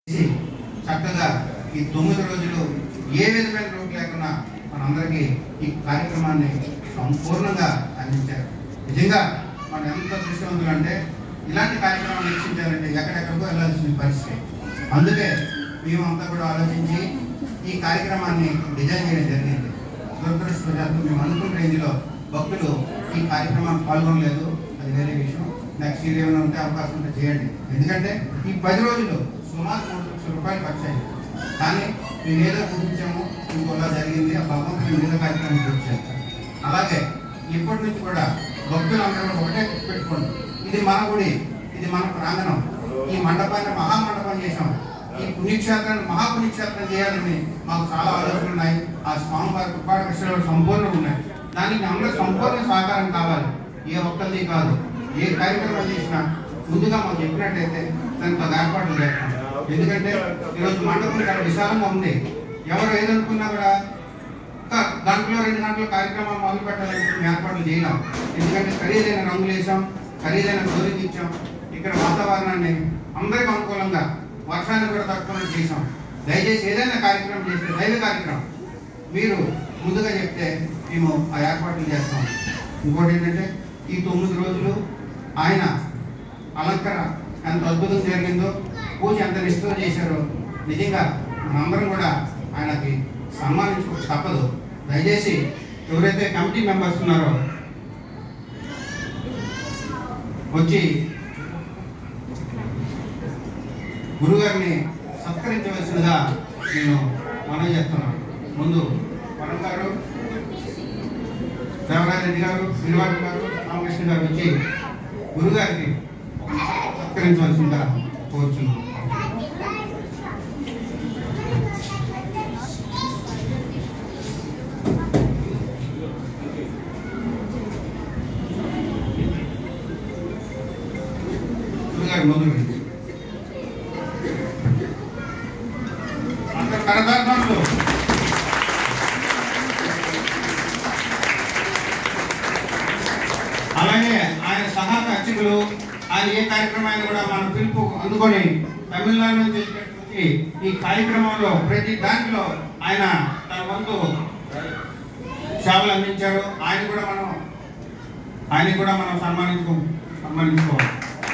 చేసి చక్కగా ఈ తొమ్మిది రోజులు ఏ విధమైన రోడ్డు లేకుండా మనందరికీ ఈ కార్యక్రమాన్ని సంపూర్ణంగా అందించారు నిజంగా మనం ఎంత దృష్టివంతులు అంటే ఇలాంటి కార్యక్రమాలు వీక్షించాలంటే ఎక్కడెక్కడికో వెళ్ళాల్సిన పరిస్థితి అందుకే మేము అంతా కూడా ఆలోచించి ఈ కార్యక్రమాన్ని డిజైన్ చేయడం జరిగింది దురదృష్టవశాత్తు మేము అనుకున్న రేంజ్లో భక్తులు ఈ కార్యక్రమాన్ని పాల్గొనలేదు అది వేరే విషయం నెక్స్ట్ ఇయర్ ఏమైనా ఉంటే అవకాశం ఉంటే చేయండి ఎందుకంటే ఈ పది రోజులు సుమారు మూడు లక్షల రూపాయలు ఖర్చు అయింది కానీ మేము ఏదో ఊహించాము ఇంకోలా జరిగింది ఆ భగవంతుని మీద కార్యక్రమం పూర్తి చేస్తాం అలాగే ఇప్పటి నుంచి కూడా భక్తులందరూ కూడా ఒకటే పెట్టుకోండి ఇది మన గుడి ఇది మన ప్రాంగణం ఈ మండపాన్ని మహామండపం చేశాం ఈ పుణ్యక్షేత్రాన్ని మహాపుణ్యక్షేత్రం చేయాలని మాకు చాలా ఆలోచనలు ఉన్నాయి ఆ స్వామివారి కృపాడ విషయాలు సంపూర్ణ ఉన్నాయి దానికి అందరూ సంపూర్ణ సహకారం కావాలి ఏ ఒక్కరిది కాదు ఏ కార్యక్రమం చేసినా ముందుగా మాకు చెప్పినట్టయితే దానికి ఒక ఏర్పాట్లు చేస్తాం ఎందుకంటే ఈరోజు మండపం చాలా విశాలంగా ఉంది ఎవరు ఏదనుకున్నా కూడా ఒక గంటలో రెండు గంటల కార్యక్రమం మొదలు పెట్టాలని మేము ఏర్పాట్లు చేయలేం ఎందుకంటే ఖరీదైన రంగులు వేసాం ఖరీదైన కోరిక ఇచ్చాం ఇక్కడ వాతావరణాన్ని అందరికీ అనుకూలంగా వర్షాన్ని కూడా తక్కువ చేసాం దయచేసి ఏదైనా కార్యక్రమం చేస్తే దైవ కార్యక్రమం మీరు ముందుగా చెప్తే మేము ఆ ఏర్పాట్లు చేస్తాం ఇంకోటి ఏంటంటే ఈ తొమ్మిది రోజులు ఆయన అలంకరణ ఎంత అద్భుతం జరిగిందో పూజ ఎంత నిష్ఠతో చేశారో నిజంగా మనందరం కూడా ఆయనకి సన్మానించుకో తప్పదు దయచేసి ఎవరైతే కమిటీ మెంబర్స్ ఉన్నారో వచ్చి గురుగారిని సత్కరించవలసిందిగా నేను మనవి చేస్తున్నాను ముందు వరం గారు దేవరాజరెడ్డి గారు శ్రీనివాస్ గారు రామకృష్ణ గారు వచ్చి గురుగారికి సత్కరించవలసిందిగా కోరుచున్నాను గురుగారు ముందు రండి. అందరూ కరతాళాలు. అలాగే ఆయన సహాయ అర్చకులు ఆయన ఏ కార్యక్రమాన్ని కూడా మన పిలుపు అందుకొని తమిళనాడు నుంచి వచ్చి ఈ కార్యక్రమంలో ప్రతి దాంట్లో ఆయన తన వంతు సేవలు అందించారు ఆయన కూడా మనం ఆయన కూడా మనం సన్మానించుకో సన్మానించుకోవాలి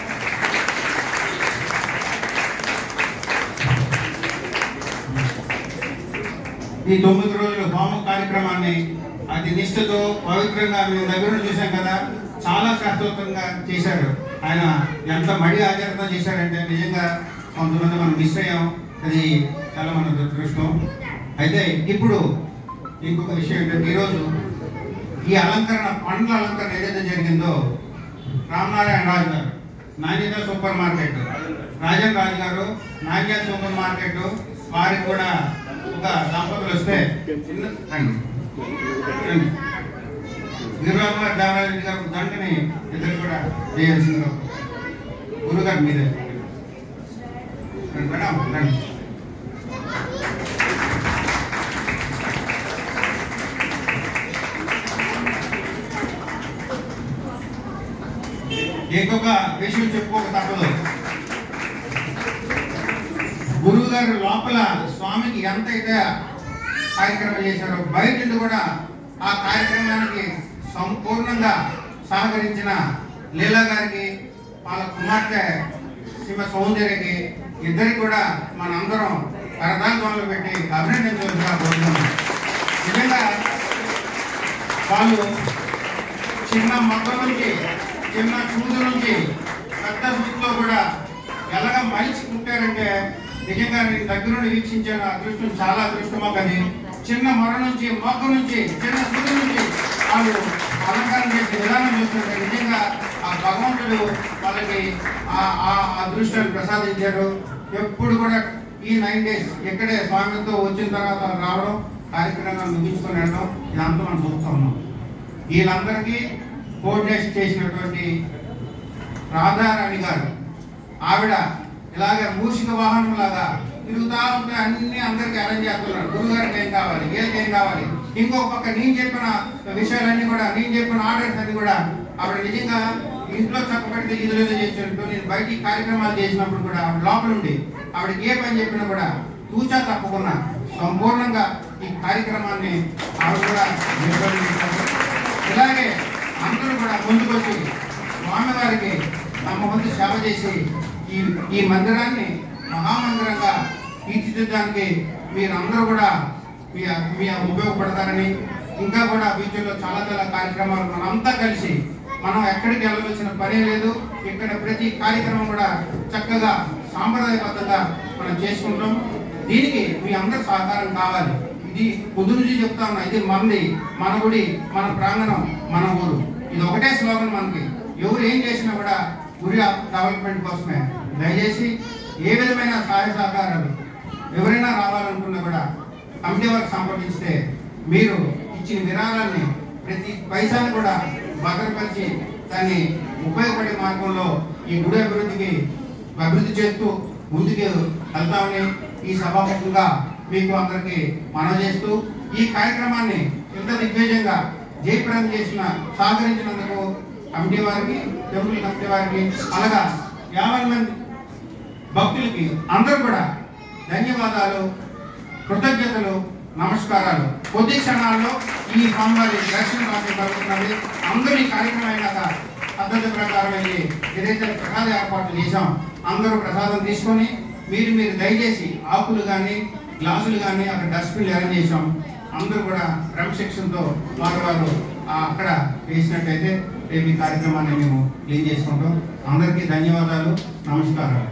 ఈ తొమ్మిది రోజుల హోమ కార్యక్రమాన్ని అతి నిష్ఠతో పవిత్రంగా మేము దగ్గర నుంచి చూసాం కదా చాలా శాస్త్రోక్తంగా చేశారు ఆయన ఎంత మడి ఆచరణ చేశారంటే నిజంగా కొంతమంది మనం మిస్ అయ్యాం అది చాలా మన దురదృష్టం అయితే ఇప్పుడు ఇంకొక విషయం ఏంటంటే ఈరోజు ఈ అలంకరణ పండ్ల అలంకరణ ఏదైతే జరిగిందో రామనారాయణ రాజు గారు నాణ్యత సూపర్ మార్కెట్ రాజన్ రాజు గారు నాణ్యత సూపర్ మార్కెట్ వారికి కూడా ఒక దంపతులు వస్తే చిన్న రండి. రండి. నిర్వాహ గారు దేవరాజు గారు దండని ఇద్దరు కూడా చేయాల్సిందిగా గురుగారు మీరే రండి మేడం రండి ఇంకొక విషయం చెప్పుకోక తప్పదు గురువు గారు లోపల స్వామికి ఎంత అయితే కార్యక్రమం చేశారో బయట నుండి కూడా ఆ కార్యక్రమానికి సంపూర్ణంగా సహకరించిన లీలా గారికి వాళ్ళ కుమార్తె శ్రీమ సౌందర్యకి ఇద్దరికి కూడా మనందరం కరదాంతంలో పెట్టి అభినందించవలసిగా కోరుతున్నాం నిజంగా వాళ్ళు చిన్న మొక్క నుంచి చిన్న చూదు నుంచి పెద్ద సూట్లో కూడా ఎలాగ మలిచి కుట్టారంటే నిజంగా నేను దగ్గర నుండి వీక్షించాను అదృష్టం చాలా అదృష్టం మాకు అది చిన్న మొర నుంచి మొక్క నుంచి చిన్న సూదు నుంచి వాళ్ళు అలంకారం చేసే విధానం చూస్తుంటే నిజంగా ఆ భగవంతుడు వాళ్ళకి ఆ ఆ అదృష్టాన్ని ప్రసాదించారు ఎప్పుడు కూడా ఈ నైన్ డేస్ ఇక్కడే స్వామితో వచ్చిన తర్వాత రావడం కార్యక్రమాన్ని ముగించుకొని వెళ్ళడం ఇదంతా మనం చూస్తూ ఉన్నాం వీళ్ళందరికీ కోఆర్డినేట్ చేసినటువంటి రాధారాణి గారు ఆవిడ ఇలాగ మూషిక వాహనం లాగా తిరుగుతా ఉంటే అన్ని అందరికి అరేంజ్ చేస్తున్నారు గురుగారికి ఏం కావాలి వీళ్ళకి ఏం కావాలి ఇంకో పక్క నేను చెప్పిన విషయాలన్నీ కూడా నేను చెప్పిన ఆర్డర్స్ అన్ని కూడా ఆవిడ నిజంగా ఇంట్లో చక్కబెడితే ఇది లేదో చేసినట్టు నేను బయట ఈ కార్యక్రమాలు చేసినప్పుడు కూడా ఆవిడ లోపల ఉండి ఆవిడకి ఏ పని చెప్పినా కూడా తూచా తప్పకుండా సంపూర్ణంగా ఈ కార్యక్రమాన్ని ఆవిడ కూడా నిర్వహించారు ఇలాగే అందరూ కూడా ముందుకొచ్చి స్వామివారికి తమ వంతు సేవ చేసి ఈ ఈ మందిరాన్ని మహామందిరంగా తీర్చిదిద్దడానికి మీరందరూ కూడా మీ మీ ఉపయోగపడతారని ఇంకా కూడా ఫ్యూచర్లో చాలా చాలా కార్యక్రమాలు మనంతా కలిసి మనం ఎక్కడికి వెళ్ళవలసిన పనే లేదు ఇక్కడ ప్రతి కార్యక్రమం కూడా చక్కగా సాంప్రదాయబద్ధంగా మనం చేసుకుంటాం దీనికి మీ అందరి సహకారం కావాలి ఇది పొద్దు నుంచి చెప్తా ఉన్నా ఇది మంది మన గుడి మన ప్రాంగణం మన ఊరు ఇది ఒకటే స్లోగన్ మనకి ఎవరు ఏం చేసినా కూడా గురి డెవలప్మెంట్ కోసమే దయచేసి ఏ విధమైన సహాయ సహకారాలు ఎవరైనా రావాలనుకున్నా కూడా కమిటీ వారికి సంప్రదిస్తే మీరు ఇచ్చిన విరాళాన్ని ప్రతి పైసాని కూడా భద్రపరిచి దాన్ని ఉపయోగపడే మార్గంలో ఈ గుడి అభివృద్ధికి అభివృద్ధి చేస్తూ ముందుకు వెళ్తామని ఈ సభాముఖంగా మీకు అందరికీ మనవి చేస్తూ ఈ కార్యక్రమాన్ని ఇంత దిగ్విజయంగా జయప్రదం చేసిన సహకరించినందుకు కమిటీ వారికి టెంపుల్ కమిటీ వారికి అలాగా యాభై మంది భక్తులకి అందరూ కూడా ధన్యవాదాలు కృతజ్ఞతలు నమస్కారాలు కొద్ది క్షణాల్లో ఈ స్వామివారి దర్శనం మాకు కలుగుతున్నది అందరూ ఈ కార్యక్రమం అయినాక పద్ధతి ప్రకారం వెళ్ళి ఏదైతే ప్రసాద ఏర్పాట్లు చేశాం అందరూ ప్రసాదం తీసుకొని మీరు మీరు దయచేసి ఆకులు కానీ గ్లాసులు కానీ అక్కడ డస్ట్బిన్లు అరేంజ్ చేసాం అందరూ కూడా క్రమశిక్షణతో వారు వారు ఆ అక్కడ వేసినట్టయితే రేపు ఈ కార్యక్రమాన్ని మేము క్లీన్ చేసుకుంటాం అందరికీ ధన్యవాదాలు నమస్కారాలు